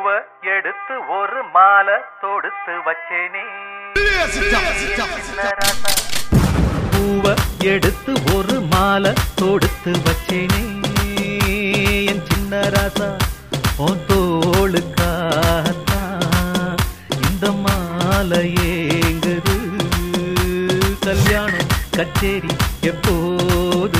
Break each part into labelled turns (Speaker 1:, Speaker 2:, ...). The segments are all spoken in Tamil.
Speaker 1: பூவ எடுத்து ஒரு மாலை தொடுத்து வச்சேனே பூவ எடுத்து ஒரு மாலை தொடுத்து வச்சேனே என் சின்ன ராசா உன் தோளுக்காகத்தான் இந்த மாலை ஏங்குது கல்யாணம் கச்சேரி எப்போது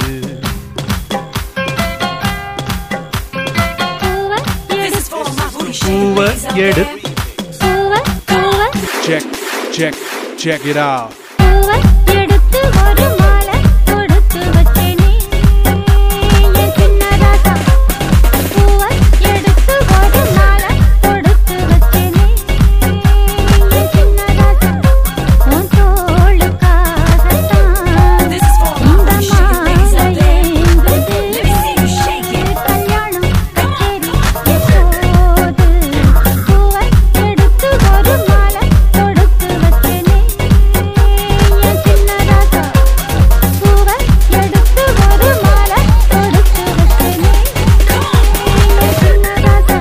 Speaker 2: பூவ
Speaker 3: This is for my foolish
Speaker 1: பூவ
Speaker 3: ladies out
Speaker 1: எடுத்து
Speaker 3: there.
Speaker 2: பூவ பூவ
Speaker 4: Check, check, check it out.
Speaker 2: பூவ எடுத்து ஒரு மாலை தொடுத்து வச்சேனே என் சின்ன ராசா பூவ எடுத்து ஒரு மாலை தொடுத்து வச்சேனே என் சின்ன ராசா உன் தோளுக்காகத்தான்
Speaker 3: This is for my
Speaker 2: இந்த
Speaker 3: foolish ladies out
Speaker 2: மாலை
Speaker 3: there.
Speaker 2: ஏங்குது
Speaker 3: Let me see you shake it.
Speaker 2: கல்யாணம் கச்சேரி எப்போது பூவை எடுத்து ஒரு மாலை தொடுத்து வச்சேனே என் சின்ன ராசா பூவை எடுத்து ஒரு மாலை தொடுத்து வச்சேனே என் சின்ன ராசா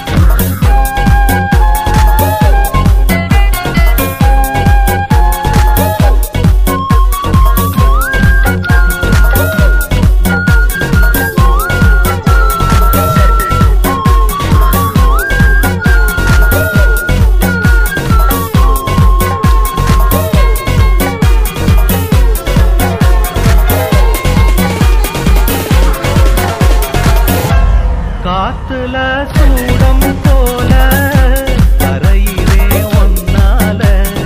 Speaker 1: காத்துல சூடம் போல கரையிலே ஒன்னால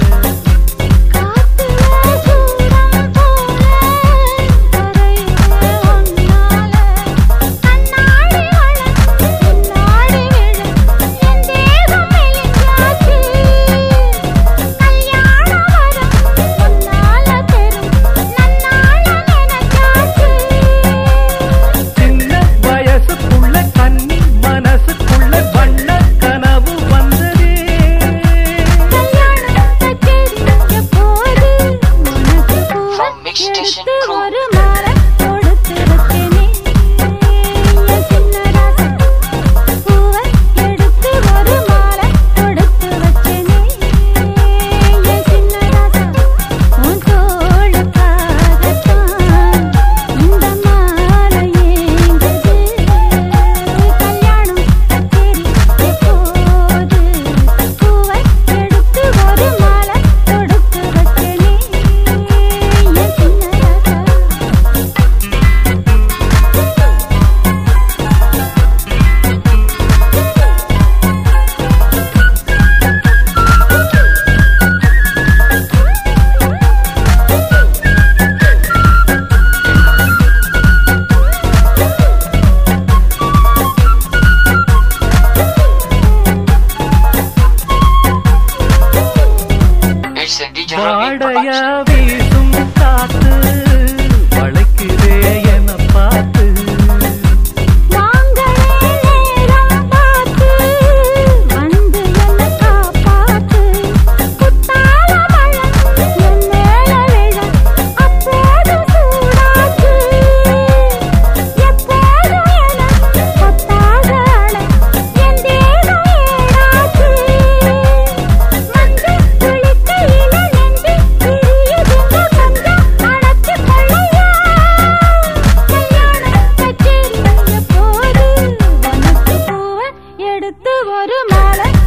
Speaker 2: காத்துல சூடம் போல கரையிலே ஒன்னால கண்ணாடி வள கண்ணாடி விழ என் தேகம் மெலிஞ்சாச்சு கல்யாண வரம் உன்னால பெரும் நன்னால நினைச்சாச்சு
Speaker 1: சின்ன வயசுக்குள்ள கன்னி மனசுக்குள்ள வண்ண கனவு வந்ததே
Speaker 2: கல்யாணம் கச்சேரி எப்போது உனக்கு பூவை
Speaker 5: From Mix Station
Speaker 2: எடுத்து
Speaker 5: Crew.
Speaker 2: ஒரு மாலை தொடுத்து வச்சேனே என் சின்ன ராசா பூவை எடுத்து ஒரு மாலை தொடுத்து வச்சேனே என் சின்ன ராசா உன் தோளுக்காகத்தான் இந்த மாலை ஏங்குது கல்யாணம் கச்சேரி எப்போது பூவை எடுத்து ஒரு மாலை தொடுத்து வச்சேனே என் சின்ன ராசா
Speaker 5: It's a digital hit
Speaker 1: வாடைய
Speaker 5: production.
Speaker 1: வீசும் காத்து வளைக்குதே என பார்த்து
Speaker 2: வாங்களே நேரம் பார்த்து வந்து என்ன காப்பாத்து குத்தால மழை என் மேல விழ அப்போது சூடாச்சு எப்போதும் என கொத்தாக அழ என் தேகம் ஏடாச்சு மஞ்சள் குளிக்கையில நெஞ்சு பிரியுதுங்க கொஞ்சம் அணைச்சு கொள்ளையா கல்யாணம் கச்சேரி எப்போது உனக்கு பூவை எடுத்து ஒரு மாலை